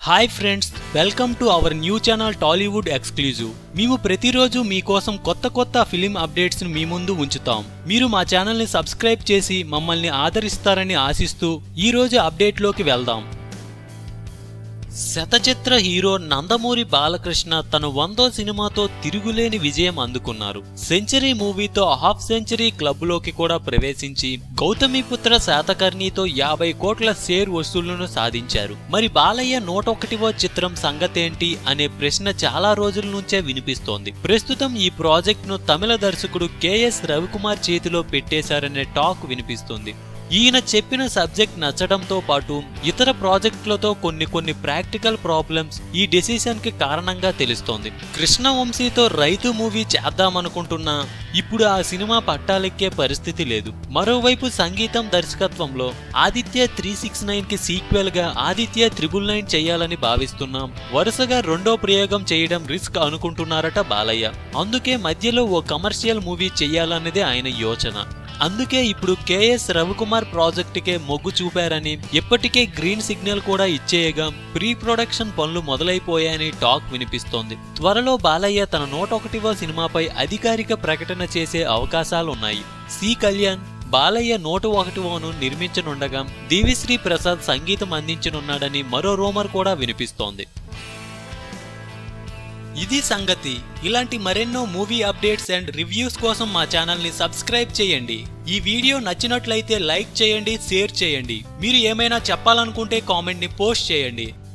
hi friends welcome to our new channel Tollywood exclusive మేము ప్రతిరోజు మీకోసం కొత్త కొత్త ఫిలిం అప్డేట్స్ మీ ముందు ఉంచుతాం మీరు మా ఛానల్ని సబ్స్క్రైబ్ చేసి మమ్మల్ని ఆదరిస్తారని ఆశిస్తూ ఈ రోజు అప్డేట్లోకి వెళ్దాం శతచిత్ర హీరో నందమూరి బాలకృష్ణ తన వందో సినిమాతో తిరుగులేని విజయం అందుకున్నారు సెంచరీ మూవీతో హాఫ్ సెంచరీ క్లబ్లోకి కూడా ప్రవేశించి గౌతమిపుత్ర శాతకర్ణితో యాభై కోట్ల షేర్ వసూళ్లను సాధించారు మరి బాలయ్య నూట ఒకటివో చిత్రం సంగతేంటి అనే ప్రశ్న చాలా రోజుల నుంచే వినిపిస్తోంది ప్రస్తుతం ఈ ప్రాజెక్ట్ ను తమిళ దర్శకుడు కెఎస్ రవికుమార్ చేతిలో పెట్టేశారనే టాక్ వినిపిస్తుంది ఈయన చెప్పిన సబ్జెక్ట్ నచ్చడంతో పాటు ఇతర ప్రాజెక్టులతో కొన్ని కొన్ని ప్రాక్టికల్ ప్రాబ్లమ్స్ ఈ డెసిషన్ కి కారణంగా తెలుస్తోంది కృష్ణవంశీతో రైతు మూవీ చేద్దామనుకుంటున్నా ఇప్పుడు ఆ సినిమా పట్టాలెక్కే పరిస్థితి లేదు మరోవైపు సంగీతం దర్శకత్వంలో ఆదిత్య త్రీ సిక్స్ నైన్ కి సీక్వెల్ గా ఆదిత్య త్రిబుల్ నైన్ చేయాలని భావిస్తున్నాం వరుసగా రెండో ప్రయోగం చేయడం రిస్క్ అనుకుంటున్నారట బాలయ్య అందుకే మధ్యలో ఓ కమర్షియల్ మూవీ చేయాలన్నదే ఆయన యోచన అందుకే ఇప్పుడు కేఎస్ రవికుమార్ ప్రాజెక్టుకే మొగ్గు చూపారని ఇప్పటికే గ్రీన్ సిగ్నల్ కూడా ఇచ్చేయగా ప్రీ ప్రొడక్షన్ పనులు మొదలైపోయాయని టాక్ వినిపిస్తోంది త్వరలో బాలయ్య తన నూట ఒకటివ సినిమాపై అధికారిక ప్రకటన చేసే అవకాశాలున్నాయి సి కళ్యాణ్ బాలయ్య నూట ఒకటివోను నిర్మించనుండగా దివిశ్రీ ప్రసాద్ సంగీతం అందించనున్నాడని మరో రూమర్ కూడా వినిపిస్తోంది ఇది సంగతి ఇలాంటి మరెన్నో మూవీ అప్డేట్స్ అండ్ రివ్యూస్ కోసం మా ఛానల్ని సబ్స్క్రైబ్ చేయండి ఈ వీడియో నచ్చినట్లయితే లైక్ చేయండి షేర్ చేయండి మీరు ఏమైనా చెప్పాలనుకుంటే కామెంట్ని పోస్ట్ చేయండి